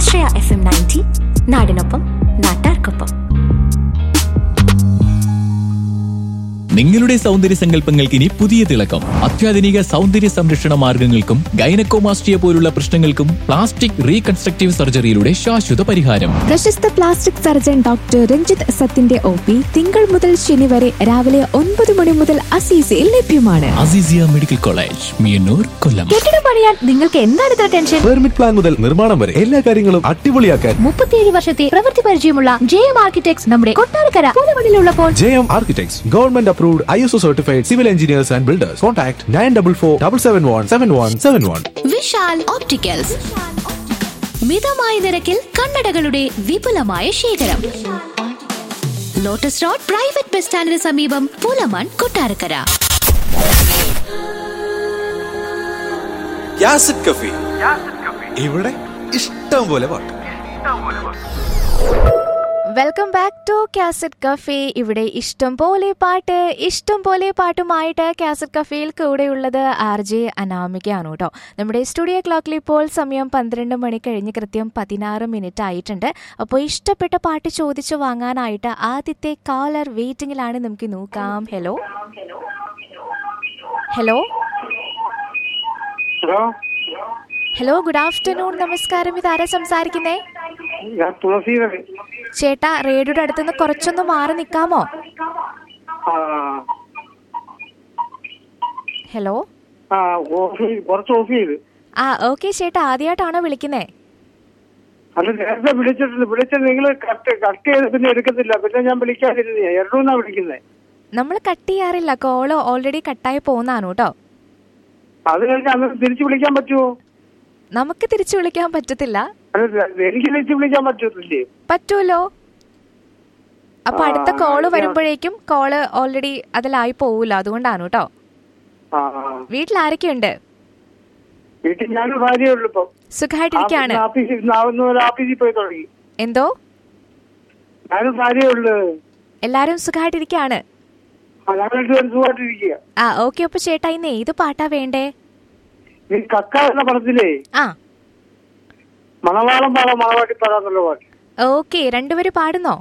ആശ്രയ F M ninety നാടിനൊപ്പം നാട്ടാർക്കൊപ്പം നിങ്ങളുടെ സൗന്ദര്യ സങ്കല്പങ്ങൾക്ക് ഇനി പുതിയ തിളക്കം അത്യാധുനിക സൗന്ദര്യ സംരക്ഷണ മാർഗങ്ങൾക്കും ഗൈനക്കോമാസ്ട്രിയ പോലുള്ള പ്രശ്നങ്ങൾക്കും പ്ലാസ്റ്റിക് റീകൺസ്ട്രക്റ്റീവ് സർജറിയിലൂടെ ശാശ്വത പരിഹാരം പ്രശസ്ത പ്ലാസ്റ്റിക് സർജൻ ഡോക്ടർ രഞ്ജിത്ത് സത്തിന്റെ ഒ പി തിങ്കൾ മുതൽ ശനി വരെ രാവിലെ ഒൻപത് മണി മുതൽ അസീസയിൽ ലഭ്യമാണ് അസീസിയ മെഡിക്കൽ കോളേജ് മിയന്നൂർ കൊല്ലം കെട്ടിടം പണിയാൻ നിങ്ങൾക്ക് എന്താണ് ഇത്ര ടെൻഷൻ പെർമിറ്റ് പ്ലാൻ മുതൽ നിർമ്മാണം വരെ എല്ലാ കാര്യങ്ങളും അടിപൊളിയാക്കാൻ മുപ്പത്തിയേഴ് വർഷത്തെ പ്രവൃത്തി പരിചയമുള്ള ജെ എം ആർക്കിടെക്ട്സ് നമ്മുടെ കൊട്ടാരക്കര പൂലമണിലുള്ളപ്പോൾ J M architects government approved I S O certified civil engineers and builders contact nine double four double seven one seven one seven one Vishal opticals മിതമായ നിരക്കിൽ കണ്ണടകളുടെ വിപുലമായ ശേഖരം ലോട്ടസ് റോഡ് പ്രൈവറ്റ് ബസ് സ്റ്റാൻഡിന് സമീപം പൂലമാൻ കൊട്ടാരക്കര യാസിഡ് കഫി ഇവിടെ ഇഷ്ടം പോലെ പാട്ട് welcome back to cassette cafe ഇവിടെ ഇഷ്ടം പോലെ പാട്ട് ഇഷ്ടം പോലെ പാട്ടുമായിട്ട് കാസറ്റ് കഫേയിൽ കൂടെയുള്ളത് ആർ ജെ അനാമികയാണ് കേട്ടോ നമ്മുടെ സ്റ്റുഡിയോ ക്ലോക്കിൽ ഇപ്പോൾ സമയം പന്ത്രണ്ട് മണി കഴിഞ്ഞ് കൃത്യം പതിനാറ് മിനിറ്റ് ആയിട്ടുണ്ട് അപ്പോൾ ഇഷ്ടപ്പെട്ട പാട്ട് ചോദിച്ചു വാങ്ങാനായിട്ട് ആദ്യത്തെ കാലർ വെയിറ്റിംഗിലാണ് നമുക്ക് നോക്കാം hello hello hello hello good afternoon നമസ്കാരം ഇതാരാ സംസാരിക്കുന്നേ ഞാൻ തുളസീധരൻ ചേട്ടാ റേഡിയോയുടെ അടുത്തുനിന്ന് കുറച്ചൊന്ന് മാറി നിൽക്കാമോ ആ ഹലോ ആ ഓഫ് ചെയ്ത് കുറച്ച് ഓഫ് ചെയ്ത് ആ ഓക്കെ ചേട്ടാ ആദ്യമായിട്ടാണോ വിളിക്കുന്നേ അത് നേരത്തെ വിളിച്ചിട്ടുണ്ട് വിളിച്ചത് നിങ്ങൾ കട്ട് കട്ട് ചെയ്ത് പിന്നെ എടുക്കത്തില്ല പിന്നെ ഞാൻ വിളിക്കാതിരുന്നേ എറണൂന്നാ വിളിക്കുന്നത് നമ്മൾ കട്ട് ചെയ്യാറില്ല കോള് ഓൾറെഡി കട്ടായി പോകുന്നതാണ് കേട്ടോ അത് കഴിഞ്ഞ് അന്ന് തിരിച്ചു വിളിക്കാൻ പറ്റുമോ നമുക്ക് തിരിച്ചു വിളിക്കാൻ പറ്റത്തില്ല അത് എനിക്ക് തിരിച്ചു വിളിക്കാൻ പറ്റത്തില്ലേ പറ്റുമല്ലോ അപ്പൊ ആ, അടുത്ത കോള് ഞാൻ- വരുമ്പോഴേക്കും കോള് ഓൾറെഡി അതിലായി പോവില്ല അതുകൊണ്ടാണ് കേട്ടോ ആ ആ. വീട്ടിൽ ആരൊക്കെയുണ്ട് വീട്ടിൽ ഞാനും ഭാര്യയേ ഉള്ളൂ ഇപ്പം സുഖമായിട്ടിരിക്കാണ് ആ, ആഫീസിൽ നാവുന്ന ഒരു ആഫീസിൽ പോയി തുടങ്ങി എന്തോ ഞാനും ഭാര്യയേ ഉള്ളു എല്ലാരും സുഖമായിട്ടിരിക്കാണ് ആ ഞങ്ങൾ രണ്ടുപേരും സുഖമായിട്ടിരിക്കുക ആ ഓക്കെ അപ്പൊ ചേട്ടാ ഇന്ന് ഏത് പാട്ടാ വേണ്ടേ ഈ കക്ക എന്ന പടത്തിലേ ആ മണവാളം പാടാം മണവാട്ടി പാടാന്നുള്ള പാട്ട് ഓക്കെ രണ്ടുപേരും പാടുന്നോ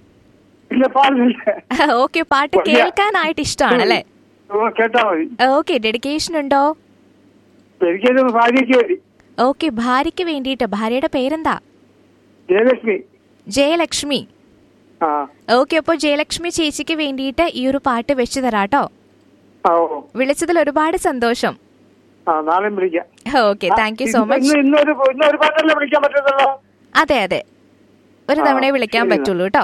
ഇല്ല പാടുന്നില്ല ഓക്കെ പാട്ട് കേൾക്കാനായിട്ട് ഇഷ്ടമാണല്ലേ ഓ, കേട്ടാ മതി ഓക്കെ ഡെഡിക്കേഷൻ ഉണ്ടോ എനിക്കത് ഭാര്യയ്ക്ക് വേണ്ടി ഓക്കെ ഭാര്യയ്ക്ക് വേണ്ടിയിട്ട് ഭാര്യയുടെ പേരെന്താ ജയലക്ഷ്മി ജയലക്ഷ്മി ആ ഓക്കെ അപ്പോൾ ജയലക്ഷ്മി ചേച്ചിക്ക് വേണ്ടിയിട്ട് ഈ ഒരു പാട്ട് വെച്ചു തരാട്ടോ ആ ഓ വിളിച്ചതിൽ ഒരുപാട് സന്തോഷം ആ നാളെ വിളിക്കാം ഓക്കെ താങ്ക് യു സോ ഇന്ന് മച്ച് ഇന്നൊരു ഇന്നൊരു പാട്ടല്ലേ വിളിക്കാൻ പറ്റത്തുള്ളൂ അതെ അതെ ഒരു ആ, തവണയെ വിളിക്കാൻ ശരി. പറ്റുള്ളൂ കേട്ടോ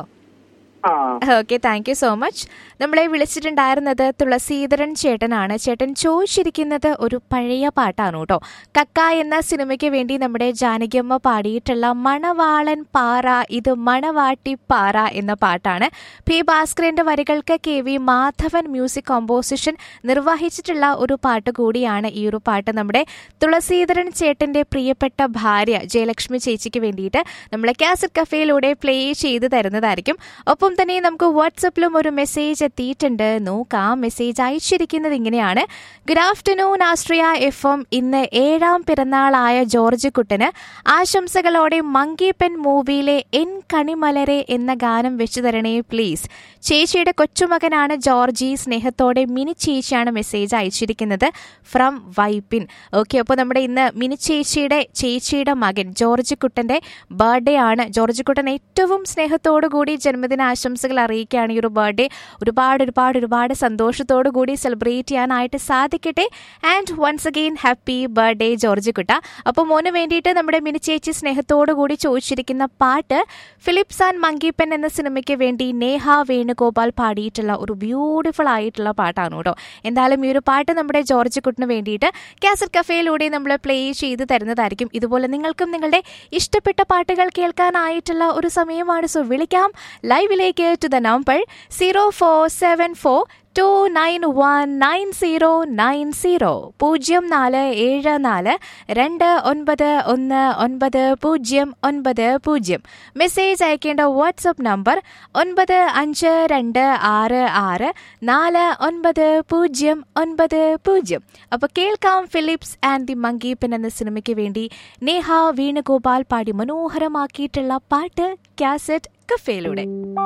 ആ okay thank you so much നമ്മളെ വിളിച്ചിട്ടുണ്ടായിരുന്നത് തുളസീധരൻ ചേട്ടനാണ് ചേട്ടൻ ചോദിച്ചിരിക്കുന്നത് ഒരു പഴയ പാട്ടാണ് കേട്ടോ കക്ക എന്ന സിനിമയ്ക്ക് വേണ്ടി നമ്മുടെ ജാനകിയമ്മ പാടിയിട്ടുള്ള മണവാളൻ പാറ ഇത് മണവാട്ടി പാറ എന്ന പാട്ടാണ് പി ഭാസ്കരന്റെ വരികൾക്ക് K V Madhavan music composition നിർവഹിച്ചിട്ടുള്ള ഒരു പാട്ട് കൂടിയാണ് ഈ ഒരു പാട്ട് നമ്മുടെ തുളസീധരൻ ചേട്ടന്റെ പ്രിയപ്പെട്ട ഭാര്യ ജയലക്ഷ്മി ചേച്ചിക്ക് വേണ്ടിയിട്ട് നമ്മൾ കാസറ്റ് കഫേയിലൂടെ പ്ലേ ചെയ്ത് തരുന്നതായിരിക്കും ഒപ്പം തന്നെ നമുക്ക് വാട്സപ്പിലും ഒരു മെസ്സേജ് എത്തിയിട്ടുണ്ട് നോക്കാം മെസ്സേജ് അയച്ചിരിക്കുന്നത് ഇങ്ങനെയാണ് good afternoon Austria F M ഇന്ന് ഏഴാം പിറന്നാളായ ജോർജ് കുട്ടന് ആശംസകളോടെ മങ്കി പെൻ മൂവിയിലെ എൻ കണിമലരെ എന്ന ഗാനം വെച്ചു തരണേ പ്ലീസ് ചേച്ചിയുടെ കൊച്ചുമകനാണ് ജോർജി സ്നേഹത്തോടെ മിനി ചേച്ചിയാണ് മെസ്സേജ് അയച്ചിരിക്കുന്നത് ഫ്രം വൈപ്പിൻ ഓക്കെ അപ്പോൾ നമ്മുടെ ഇന്ന് മിനി ചേച്ചിയുടെ ചേച്ചിയുടെ മകൻ ജോർജ് കുട്ടന്റെ ബർത്ത്ഡേ ആണ് ജോർജ് കുട്ടൻ ഏറ്റവും സ്നേഹത്തോടു കൂടി ജന്മദിന ആശംസകൾ അറിയിക്കുകയാണ് ഈ ഒരു ബർത്ത്ഡേ ഒരുപാട് ഒരുപാട് ഒരുപാട് സന്തോഷത്തോടു കൂടി സെലിബ്രേറ്റ് ചെയ്യാനായിട്ട് സാധിക്കട്ടെ and once again happy birthday George കുട്ട അപ്പോൾ മോന് വേണ്ടിയിട്ട് നമ്മുടെ മിനി ചേച്ചി സ്നേഹത്തോടു കൂടി ചോദിച്ചിരിക്കുന്ന പാട്ട് ഫിലിപ്സ് ആൻഡ് മങ്കിപ്പൻ എന്ന സിനിമയ്ക്ക് വേണ്ടി നേഹ വേണുഗോപാൽ പാടിയിട്ടുള്ള ഒരു ബ്യൂട്ടിഫുൾ ആയിട്ടുള്ള പാട്ടാണ് കേട്ടോ എന്തായാലും ഈ ഒരു പാട്ട് നമ്മുടെ ജോർജ് കുട്ടിന് വേണ്ടിയിട്ട് കാസറ്റ് കഫേയിലൂടെ നമ്മൾ പ്ലേ ചെയ്ത് തരുന്നതായിരിക്കും ഇതുപോലെ നിങ്ങൾക്കും നിങ്ങളുടെ ഇഷ്ടപ്പെട്ട പാട്ടുകൾ കേൾക്കാനായിട്ടുള്ള ഒരു സമയമാണ് സോ വിളിക്കാം ലൈവിലേക്ക് to the number zero four seven four two nine one nine zero nine zero പൂജ്യം നാല് ഏഴ് നാല് രണ്ട് ഒൻപത് ഒന്ന് ഒൻപത് പൂജ്യം ഒൻപത് പൂജ്യം മെസ്സേജ് അയക്കേണ്ട വാട്സപ്പ് നമ്പർ ഒൻപത് അഞ്ച് രണ്ട് ആറ് ആറ് നാല് ഒൻപത് പൂജ്യം ഒൻപത് പൂജ്യം അപ്പോൾ കേൾക്കാം Philips and the Monkey Pen എന്ന സിനിമയ്ക്ക് വേണ്ടി നേഹ വേണുഗോപാൽ പാടി മനോഹരമാക്കിയിട്ടുള്ള പാട്ട് കാസറ്റ് കഫേയിലൂടെ